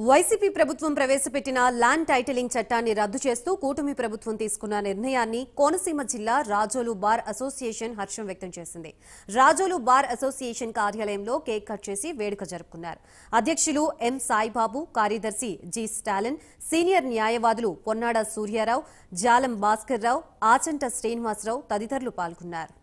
YCP ప్రభుత్వం ప్రవేశపెట్టిన land titling చట్టాన్ని రద్దు చేస్తూ కూటమి ప్రభుత్వం తీసుకున్న నిర్ణయాన్ని కోనసీమ జిల్లా రాజోలు బార్ అసోసియేషన్ హర్షం వ్యక్తం చేసింది రాజోలు బార్ అసోసియేషన్ కార్యాలయంలో కేక్ కట్ చేసి వేడుక జరుపుకున్నారు అధ్యక్షులు ఎం సాయిబాబు కార్యదర్శి జి స్టాలిన్ సీనియర్ న్యాయవాదులు పొన్నాడ సూర్యారావు జాలం భాస్కర్రావు ఆచంట శ్రీనివాసరావు తదితరులు పాల్గొన్నారు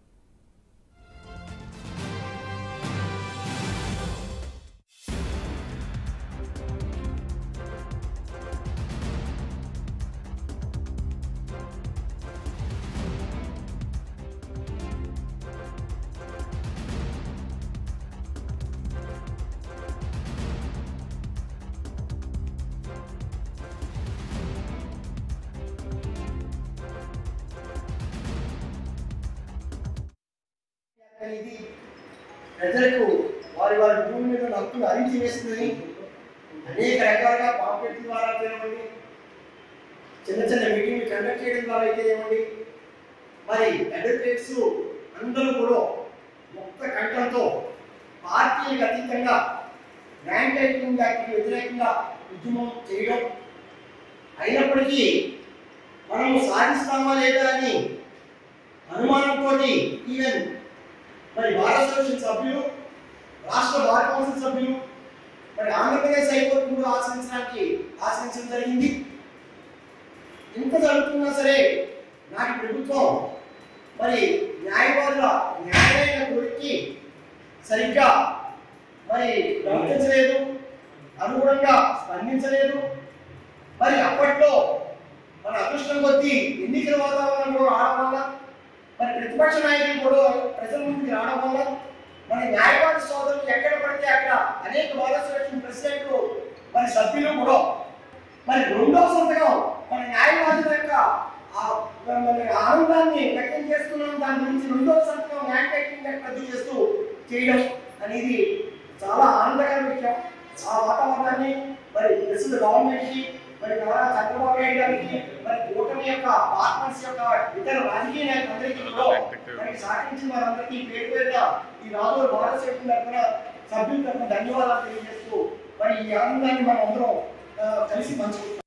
ఇది ప్రజలకు వారి వారి భూమి మీద ఉన్న హక్కులు అరించి వేస్తుందని అనేక రకాలుగా పాంప్లెట్ ద్వారా అయితేనేవ్వండి చిన్న చిన్న మీటింగ్లు కండక్ట్ చేయడం ద్వారా అయితే ఏమండి మరి అడ్వకేట్స్ అందరూ కూడా ముక్త కంఠంతో పార్టీలకు అతీతంగా ల్యాండ్ టైటిలింగ్ యాక్ట్కి వ్యతిరేకంగా ఉద్యమం చేయడం అయినప్పటికీ మనము సాధిస్తామా లేదా అని అనుమానంతో ఈవెన్ మరి బార్ అసోసియేషన్ సభ్యులు రాష్ట్ర బార్ కౌన్సిల్ సభ్యులు మరి ఆంధ్రప్రదేశ్ హైకోర్టు కూడా ఆశ్రయించడానికి ఆశ్రయించడం జరిగింది ఇంత జరుగుతున్నా సరే నాటి ప్రభుత్వం మరి న్యాయవాదుల న్యాయమైన కోరికకి సరిగ్గా మరి ప్రవర్తించలేదు అనుగుణంగా స్పందించలేదు మరి అప్పట్లో మన అదృష్టం కొద్దీ ఎన్నికల వాతావరణం కూడా రావడం వల్ల మరి ప్రతిపక్ష నాయకులు కూడా ప్రజల ముందుకు రావడం వల్ల మన న్యాయవాద సోదరులు ఎక్కడ పడితే అక్కడ అనేక బార్ అసోసియేషన్ ప్రెసిడెంట్లు మరి సభ్యులు కూడా మరి రెండో సంతకం మన న్యాయవాదుల యొక్క ఆ మరి ఆనందాన్ని వ్యక్తం చేస్తున్నాం దాని గురించి రెండో సంతకం న్యాయటైటింగ్ రద్దు చేస్తూ చేయడం అనేది చాలా ఆనందకర విషయం ఆ వాతావరణాన్ని మరి ప్రస్తుత గవర్నమెంట్ కి మరి నారా చంద్రబాబు నాయుడు గారికి మరి కూటమి యొక్క పార్ట్నర్స్ యొక్క ఇతర రాజకీయ నాయకులందరికీ కూడా మరి సహకరించిన వారందరికీ పేరు పేరుగా ఈ రాజు భారతదేశం తరఫున సభ్యుల తరఫున ధన్యవాదాలు తెలియజేస్తూ మరి ఈ ఆనందాన్ని మనం అందరం ఆ, కలిసి పంచుకుంటాం